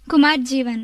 ಕುಮಾರ್ ಜೀವನ್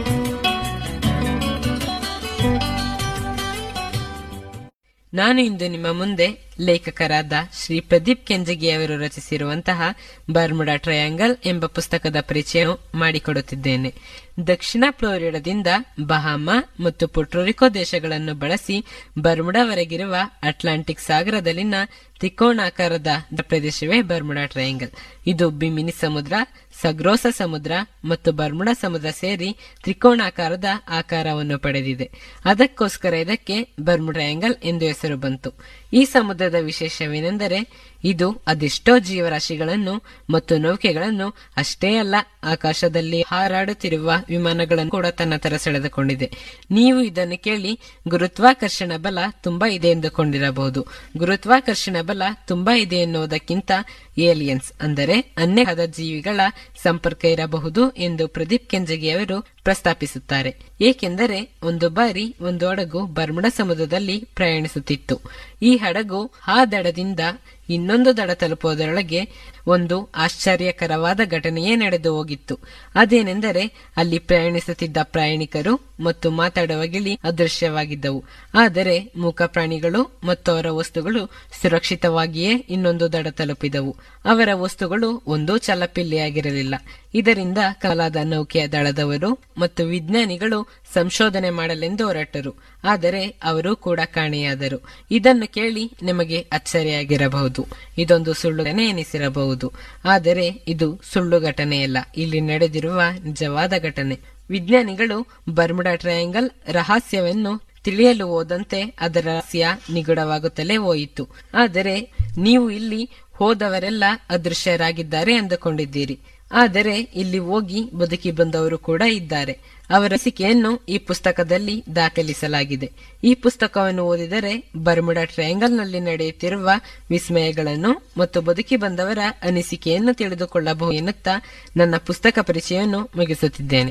ನಾನು ಇಂದು ನಿಮ್ಮ ಮುಂದೆ ಲೇಖಕರಾದ ಶ್ರೀ ಪ್ರದೀಪ್ ಕೆಂಜಗಿ ಅವರು ರಚಿಸಿರುವಂತಹ ಬರ್ಮುಡಾ ಟ್ರಯಾಂಗಲ್ ಎಂಬ ಪುಸ್ತಕದ ಪರಿಚಯ ಮಾಡಿಕೊಡುತ್ತಿದ್ದೇನೆ ದಕ್ಷಿಣ ಫ್ಲೋರಿಡಾದಿಂದ ಬಹಾಮಾ ಮತ್ತು ಪೊಟ್ರೋರಿಕೋ ದೇಶಗಳನ್ನು ಬಳಸಿ ಬರ್ಮುಡಾವರೆಗಿರುವ ಅಟ್ಲಾಂಟಿಕ್ ಸಾಗರದಲ್ಲಿನ ತ್ರಿಕೋಣಾಕಾರದ ಪ್ರದೇಶವೇ ಬರ್ಮುಡಾ ಟ್ರಯಾಂಗಲ್ ಇದು ಬಿಮಿನಿ ಸಮುದ್ರ ಸಗ್ರೋಸ ಸಮುದ್ರ ಮತ್ತು ಬರ್ಮುಡಾ ಸಮುದ್ರ ಸೇರಿ ತ್ರಿಕೋಣಾಕಾರದ ಆಕಾರವನ್ನು ಪಡೆದಿದೆ ಅದಕ್ಕೋಸ್ಕರ ಇದಕ್ಕೆ ಬರ್ಮುಡಾ ಟ್ರಯಾಂಗಲ್ ಎಂದು ಹೆಸರು ಬಂತು ಈ ಸಮುದ್ರದ ವಿಶೇಷವೇನೆಂದರೆ ಇದು ಅದೆಷ್ಟೋ ಜೀವರಾಶಿಗಳನ್ನು ಮತ್ತು ನೌಕೆಗಳನ್ನು ಅಷ್ಟೇ ಅಲ್ಲ ಆಕಾಶದಲ್ಲಿ ಹಾರಾಡುತ್ತಿರುವ ವಿಮಾನಗಳನ್ನು ಕೂಡ ತನ್ನ ತರ ಸೆಳೆದುಕೊಂಡಿದೆ ನೀವು ಇದನ್ನು ಕೇಳಿ ಗುರುತ್ವಾಕರ್ಷಣ ಬಲ ತುಂಬಾ ಇದೆ ಎಂದುಕೊಂಡಿರಬಹುದು ಗುರುತ್ವಾಕರ್ಷಣ ಬಲ ತುಂಬಾ ಇದೆ ಎನ್ನುವುದಕ್ಕಿಂತ ಏಲಿಯನ್ಸ್ ಅಂದರೆ ಅನ್ಯವಾದ ಜೀವಿಗಳ ಸಂಪರ್ಕ ಇರಬಹುದು ಎಂದು ಪ್ರದೀಪ್ ಕೆಂಜಗಿ ಅವರು ಪ್ರಸ್ತಾಪಿಸುತ್ತಾರೆ ಏಕೆಂದರೆ ಒಂದು ಬಾರಿ ಒಂದು ಹಡಗು ಬರ್ಮುಡ ಸಮುದ್ರದಲ್ಲಿ ಪ್ರಯಾಣಿಸುತ್ತಿತ್ತು ಈ ಹಡಗು ಆ ದಡದಿಂದ ಇನ್ನೊಂದು ದಡ ತಲುಪುವುದರೊಳಗೆ ಒಂದು ಆಶ್ಚರ್ಯಕರವಾದ ಘಟನೆಯೇ ನಡೆದು ಹೋಗಿತ್ತು ಅದೇನೆಂದರೆ ಅಲ್ಲಿ ಪ್ರಯಾಣಿಸುತ್ತಿದ್ದ ಪ್ರಯಾಣಿಕರು ಮತ್ತು ಮಾತಾಡುವ ಗಿಳಿ ಅದೃಶ್ಯವಾಗಿದ್ದವು ಆದರೆ ಮೂಕ ಪ್ರಾಣಿಗಳು ಮತ್ತು ಅವರ ವಸ್ತುಗಳು ಸುರಕ್ಷಿತವಾಗಿಯೇ ಇನ್ನೊಂದು ದಡ ತಲುಪಿದವು ಅವರ ವಸ್ತುಗಳು ಒಂದೂ ಚಲಪಿಲ್ಲಿಯಾಗಿರಲಿಲ್ಲ ಇದರಿಂದ ಕಾಲಾದ ನೌಕೆಯ ದಳದವರು ಮತ್ತು ವಿಜ್ಞಾನಿಗಳು ಸಂಶೋಧನೆ ಮಾಡಲೆಂದು ಹೊರಟರು ಆದರೆ ಅವರು ಕೂಡ ಕಾಣೆಯಾದರು ಇದನ್ನು ಕೇಳಿ ನಿಮಗೆ ಅಚ್ಚರಿಯಾಗಿರಬಹುದು ಇದೊಂದು ಸುಳ್ಳು ಘಟನೆ ಎನಿಸಿರಬಹುದು ಆದರೆ ಇದು ಸುಳ್ಳು ಘಟನೆಯಲ್ಲ ಇಲ್ಲಿ ನಡೆದಿರುವ ನಿಜವಾದ ಘಟನೆ ವಿಜ್ಞಾನಿಗಳು ಬರ್ಮುಡಾ ಟ್ರಯಾಂಗಲ್ ರಹಸ್ಯವನ್ನು ತಿಳಿಯಲು ಹೋದಂತೆ ಅದರ ರಹಸ್ಯ ನಿಗೂಢವಾಗುತ್ತಲೇ ಹೋಯಿತು ಆದರೆ ನೀವು ಇಲ್ಲಿ ಹೋದವರೆಲ್ಲ ಅದೃಶ್ಯರಾಗಿದ್ದಾರೆ ಅಂದುಕೊಂಡಿದ್ದೀರಿ ಆದರೆ ಇಲ್ಲಿ ಹೋಗಿ ಬದುಕಿ ಬಂದವರು ಕೂಡ ಇದ್ದಾರೆ ಅವರ ಅನಿಸಿಕೆಯನ್ನು ಈ ಪುಸ್ತಕದಲ್ಲಿ ದಾಖಲಿಸಲಾಗಿದೆ ಈ ಪುಸ್ತಕವನ್ನು ಓದಿದರೆ ಬರ್ಮುಡಾ ಟ್ರಯಾಂಗಲ್ನಲ್ಲಿ ನಡೆಯುತ್ತಿರುವ ವಿಸ್ಮಯಗಳನ್ನು ಮತ್ತು ಬದುಕಿ ಬಂದವರ ಅನಿಸಿಕೆಯನ್ನು ತಿಳಿದುಕೊಳ್ಳಬಹುದು ಎನ್ನುತ್ತಾ ನನ್ನ ಪುಸ್ತಕ ಪರಿಚಯವನ್ನು ಮುಗಿಸುತ್ತಿದ್ದೇನೆ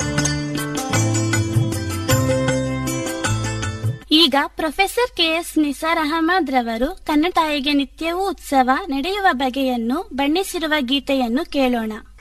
ಈಗ ಪ್ರೊಫೆಸರ್ ಕೆಎಸ್ ನಿಸಾರ್ ಅಹಮದ್ ರವರು ಕನ್ನಡ ತಾಯಿಗೆ ನಿತ್ಯವೂ ಉತ್ಸವ ನಡೆಯುವ ಬಗೆಯನ್ನು ಬಣ್ಣಿಸಿರುವ ಗೀತೆಯನ್ನು ಕೇಳೋಣ